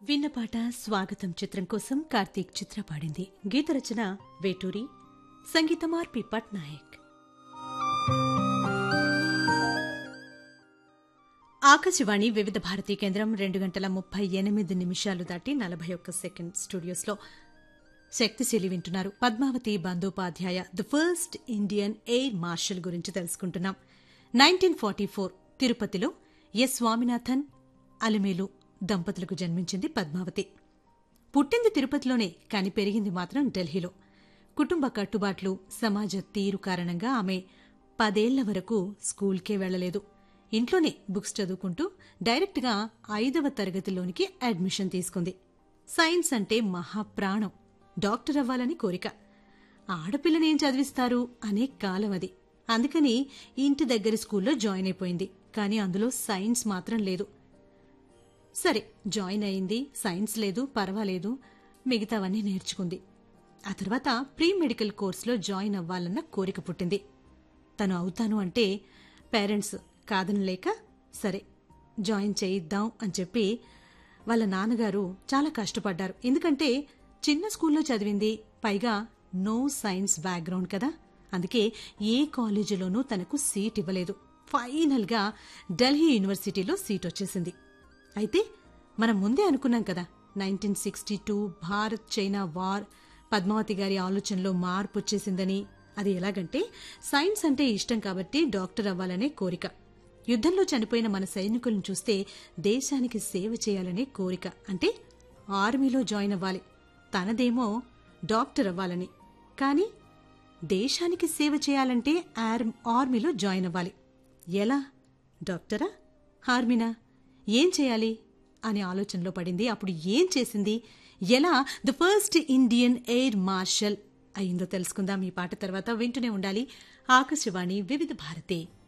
విన్న పాట స్వాగతం చిత్రం కోసం కార్తీక్ చిత్ర పాడింది గీత రచన వేటూరి సంగీతం ఆర్పి పట్నాయక్ ఆకాశవాణి వివిధ భారతీ కేంద్రం రెండు గంటల ముప్పై ఎనిమిది నిమిషాలు దాటి నలభై ఒక్క సెకండ్ స్టూడియోస్లో శక్తిశీలి వింటున్నారు Padmavathi Bandopadhyay the first Indian air marshal గురించి తెలుసుకుంటున్నాం నైన్టీన్ ఫార్టీ ఫోర్ తిరుపతిలో ఎస్ స్వామినాథన్ అలిమేలు దంపతులకు జన్మించింది పద్మావతి పుట్టింది తిరుపతిలోనే కాని పెరిగింది మాత్రం ఢిల్లీలో కుటుంబ కట్టుబాట్లు సమాజ తీరు కారణంగా ఆమె పదేళ్ల వరకు స్కూల్కే వెళ్లలేదు ఇంట్లోనే బుక్స్ చదువుకుంటూ డైరెక్ట్గా ఐదవ తరగతిలోనికి అడ్మిషన్ తీసుకుంది సైన్స్ అంటే మహాప్రాణం డాక్టర్ అవ్వాలని కోరిక ఆడపిల్లనేం చదివిస్తారు అనే కాలం అది అందుకని ఇంటి దగ్గర స్కూల్లో జాయిన్ అయిపోయింది కానీ అందులో సైన్స్ మాత్రం లేదు సరే జాయిన్ అయింది సైన్స్ లేదు పర్వాలేదు మిగతావన్నీ నేర్చుకుంది ఆ తర్వాత ప్రీ మెడికల్ కోర్సులో జాయిన్ అవ్వాలన్న కోరిక పుట్టింది తను అవుతాను అంటే పేరెంట్స్ కాదనలేక సరే జాయిన్ చేయిద్దాం అని చెప్పి వాళ్ళ నాన్నగారు చాలా కష్టపడ్డారు ఎందుకంటే చిన్న స్కూల్లో చదివింది పైగా నో సైన్స్ బ్యాక్గ్రౌండ్ కదా అందుకే ఏ కాలేజీలోనూ తనకు సీట్ ఇవ్వలేదు ఫైనల్గా ఢిల్లీ యూనివర్సిటీలో సీట్ వచ్చేసింది అయితే మనం ముందే అనుకున్నాం కదా nineteen sixty two Bharat China war Padmavathi గారి ఆలోచనలో మార్పు వచ్చేసిందని అది ఎలాగంటే సైన్స్ అంటే ఇష్టం కాబట్టి డాక్టర్ అవ్వాలనే కోరిక యుద్ధంలో చనిపోయిన మన సైనికులను చూస్తే దేశానికి సేవ చేయాలనే కోరిక అంటే ఆర్మీలో జాయిన్ అవ్వాలి తనదేమో డాక్టర్ అవ్వాలని కానీ దేశానికి సేవ చేయాలంటే ఆర్మీలో జాయిన్ అవ్వాలి ఎలా డాక్టరా ఆర్మీనా ఏం చేయాలి అనే ఆలోచనలో పడింది అప్పుడు ఏం చేసింది ఎలా the first Indian air marshal అయిందో తెలుసుకుందాం ఈ పాట తర్వాత వింటూనే ఉండాలి ఆకాశవాణి వివిధ భారతి